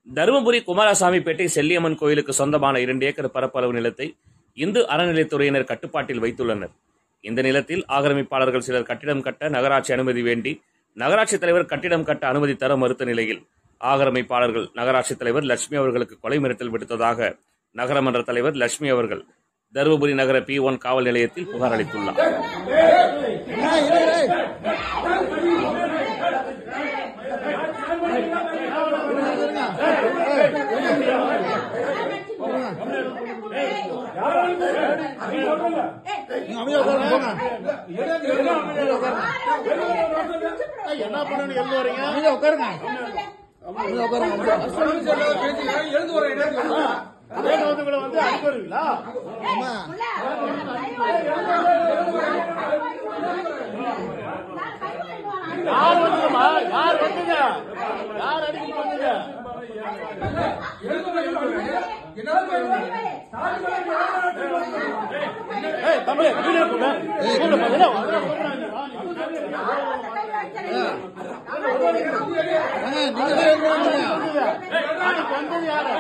தருமபுரி குமாரசாமிப்பேட்டை செல்லியம்மன் கோயிலுக்கு சொந்தமான இரண்டு ஏக்கர் பரப்பளவு நிலத்தை இந்து அறநிலைத்துறையினர் கட்டுப்பாட்டில் வைத்துள்ளனர் இந்த நிலத்தில் ஆக்கிரமிப்பாளர்கள் சிலர் கட்டிடம் கட்ட நகராட்சி அனுமதி வேண்டி நகராட்சி தலைவர் கட்டிடம் கட்ட அனுமதி தர மறுத்த நிலையில் ஆக்கிரமிப்பாளர்கள் நகராட்சி தலைவர் லட்சுமி அவர்களுக்கு கொலை மிரட்டல் விடுத்ததாக நகரமன்ற தலைவர் லட்சுமி அவர்கள் தருமபுரி நகர பி ஒன் காவல் நிலையத்தில் புகார் அளித்துள்ளார் என்ன பண்ணணும் எழுந்து வரீங்க அமைதியா உட்காருங்க அமைதியா உட்காருங்க வேகவத்துக்குள்ள வந்து அனுப்புறீங்களா அம்மா யார் வந்துங்கம்மா யார் வந்துங்க யார் அடிக்கடி வந்துங்க ஏய் தம்பி வீடியோ போடு போடு முதல்ல வா. அதுக்கு வந்தது யாரு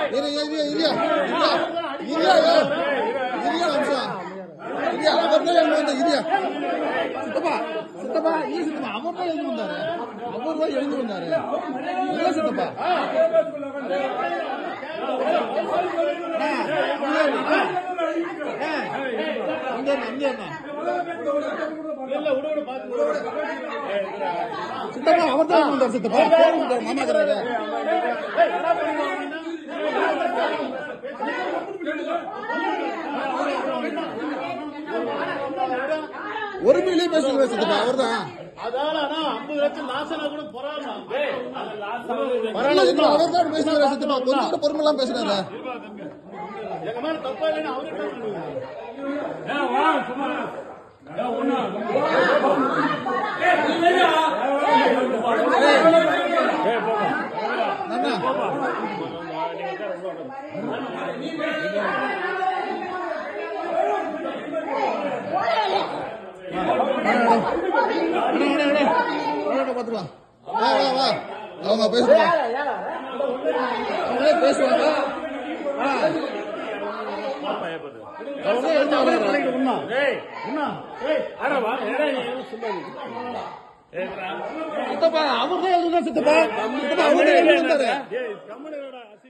சித்தப்பா சித்தப்பா இல்ல சித்தப்பா அவர் தான் எழுந்து வந்தாரு அவர் தான் எழுந்து வந்தாரு இல்ல சித்தப்பா இங்க இருங்க, இங்க இருங்க. இல்ல விடு விடு பாத்து விடு, விடு. ஏய், இதுடா. சித்தப்பா அவர் தான் எழுந்து வந்தாரு சித்தப்பா போன் வந்தாரு மாமா கராரு ஏய், என்ன பண்ணுவீங்க ஒரு மில்லியே பேசுங்க சித்தப்பா அவர் தான் அதால ஆனா ஐம்பது லட்சம் லாசனா கூட பரவாயில்ல பரவாயில்ல அவர் தான் பேசுறாரு சித்தப்பா கொஞ்சம் பொறுமெல்லாம் பேசுறாரு எங்க மேல தப்பா இல்லைன்னு அவரு என்ன பண்ணுவீங்க அண்ணா பாத்துக்கலாம் வா வா வா அவங்க பேசுவாங்க அவங்களே பேசுவாங்க ஆ. அவங்களே எழுந்து வர்றாங்க. சித்தப்பா அவர் தான் எழுதுனா சித்தப்பா சித்தப்பா அவர் தான் எழுந்து வந்தாரு ஏய் கம்மனோட